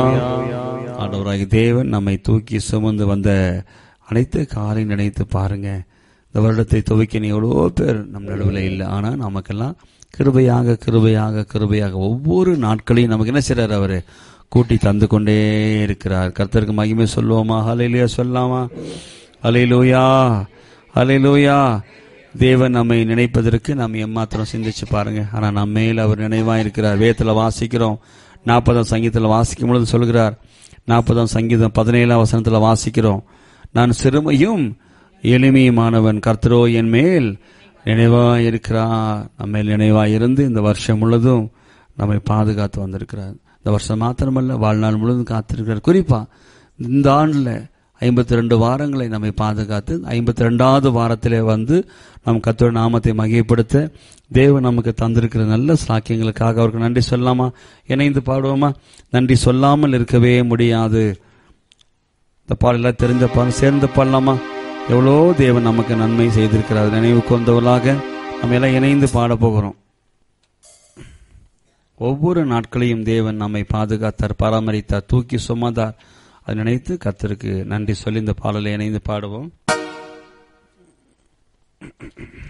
ஆண்டவராகி தேவன் நம்மை தூக்கி சுமந்து வந்த அனைத்து காலையும் நினைத்து பாருங்க இந்த வருடத்தை துவக்கின எவ்வளோ பேர் நம் நடுவில் இல்லை ஆனால் நமக்கெல்லாம் கிருபையாக கிருபையாக கிருபையாக ஒவ்வொரு நாட்களையும் நமக்கு என்ன செய்றார் அவர் கூட்டி தந்து கொண்டே இருக்கிறார் கர்த்தருக்கு மகிமை சொல்லுவோமா ஹலையிலுயா சொல்லாமா ஹலையிலூயா ஹலையிலூயா தேவன் நம்மை நினைப்பதற்கு நாம் எம்மாத்திரம் சிந்திச்சு பாருங்க ஆனா நம்ம மேல் அவர் நினைவா இருக்கிறார் வேதத்துல வாசிக்கிறோம் நாற்பதாம் சங்கீதத்தில் வாசிக்கும் பொழுது சொல்கிறார் நாற்பதாம் சங்கீதம் பதினேழாம் வசனத்துல வாசிக்கிறோம் நான் சிறுமையும் எளிமையுமானவன் கர்த்தரோ என் மேல் நினைவா இருக்கிறார் நம்ம மேல் நினைவா இருந்து இந்த வருஷம் முழுதும் நம்மை பாதுகாத்து வந்திருக்கிறார் இந்த வருஷம் மாத்திரமல்ல வாழ்நாள் முழுவதும் காத்திருக்கிறார் குறிப்பா இந்த ஆண்டுல ஐம்பத்தி ரெண்டு வாரங்களை நம்மை பாதுகாத்து ஐம்பத்தி ரெண்டாவது வாரத்திலே வந்து நம் கத்தோட நாமத்தை மகிமைப்படுத்த தேவன் நமக்கு தந்திருக்கிற நல்ல சாக்கியங்களுக்காக அவருக்கு நன்றி சொல்லாமா இணைந்து பாடுவோமா நன்றி சொல்லாமல் இருக்கவே முடியாது இந்த பாடலாம் தெரிஞ்ச பாடல் சேர்ந்து பாடலாமா எவ்வளோ தேவன் நமக்கு நன்மை செய்திருக்கிறார் நினைவு கொண்டவர்களாக நம்ம எல்லாம் இணைந்து பாட போகிறோம் ஒவ்வொரு நாட்களையும் தேவன் நம்மை பாதுகாத்தார் பராமரித்தார் தூக்கி சுமந்தார் அதை நினைத்து கர்த்தருக்கு நன்றி சொல்லி இந்த பாடலை இணைந்து பாடுவோம்